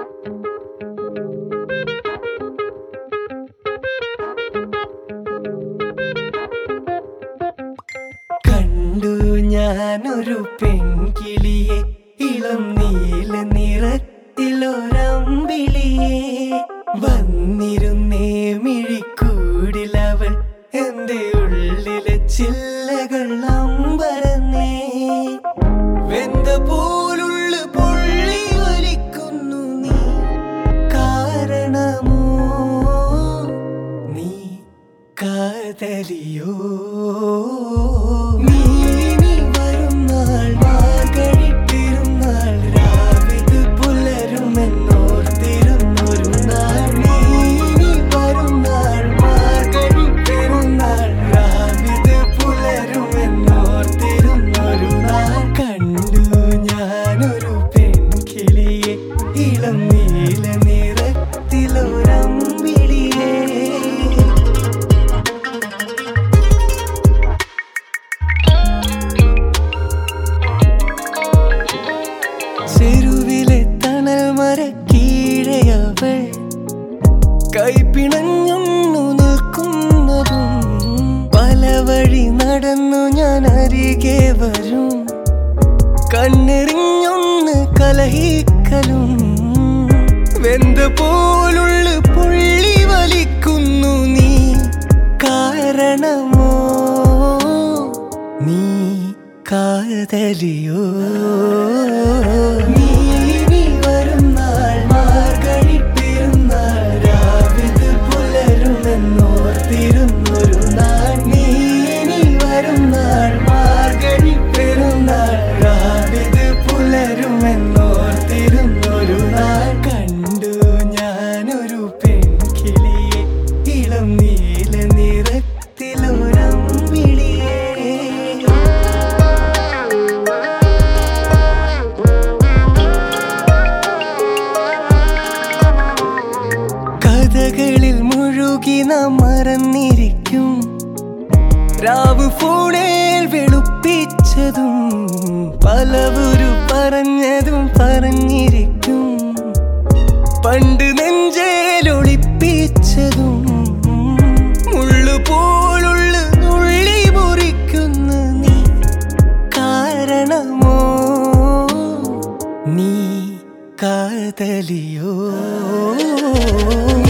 കണ്ടു ഞാനൊരു പെൺകിളിയെ ഇളം നീല നിറത്തിലൊരമ്പിളിയെ വന്നിരുന്നേ മിഴിക്കൂടിലവൾ എന്റെ ഉള്ളിലെ ചില്ലകൾ അമ്പരന്നേ വെന്ത പോലുള്ള പൊള്ളി വലിക്കുന്നു നീ കാരണമോ നീ കാതലിയോ നീ നീ വരുന്നാൾ മാർഗഴി പെരുന്നാൾ രാവിത് പുലരുമെന്നോർത്തിരുന്നൊരു നാൾ നീ നീ വരുന്നാൾ മാർഗഴി പെരുന്നാൾ രാവിത് പുലരുമെന്നോർത്തിരുന്നൊരു നാൾ കണ്ടു ഞാനൊരു പെൺകിളിയെ ഇളം നീല നിറത്തിലൊരമ്പിളിയേ ചെരുവിലെ തണൽ മരക്കീഴെ അവൾ കൈപ്പിണഞ്ഞൊന്നു നിൽക്കുന്നതും പല വഴി നടന്നു ഞാൻ അരികെ വരും കണ്ണെറിഞ്ഞൊന്ന് കലഹിക്കലും വെന്ത പോലുള്ള പുള്ളി വലിക്കുന്നു നീ കാരണമോ നീ കാതലിയോ നീ നീ വരുന്നാൾ മാർഗഴി പെരുന്നാൾ രാവിത് പുലരുമെന്നോർത്തിരുന്നൊരു നാൾ നീ നീ വരുന്നാൾ മാർഗഴി പെരുന്നാൾ രാവിത് പുലരുമെന്നോർത്തിരുന്നൊരു നാൾ കണ്ടു ഞാനൊരു പെൺകിളിയെ ഇളം നീല നിറത്തിലൊരമ്പിളിയേ കഥകളിൽ മുഴുകി നാം മറന്നിരിക്കും രാവ് ഫോണിൽ വെളുപ്പിച്ചതും പലവരു പറഞ്ഞതും പറഞ്ഞിരിക്കും പണ്ട് നെഞ്ചേലൊളിപ്പിച്ചതും മുള്ളു പോലുള്ള നുള്ളി മുറിക്കുന്ന നീ കാരണമോ നീ കാതലിയോ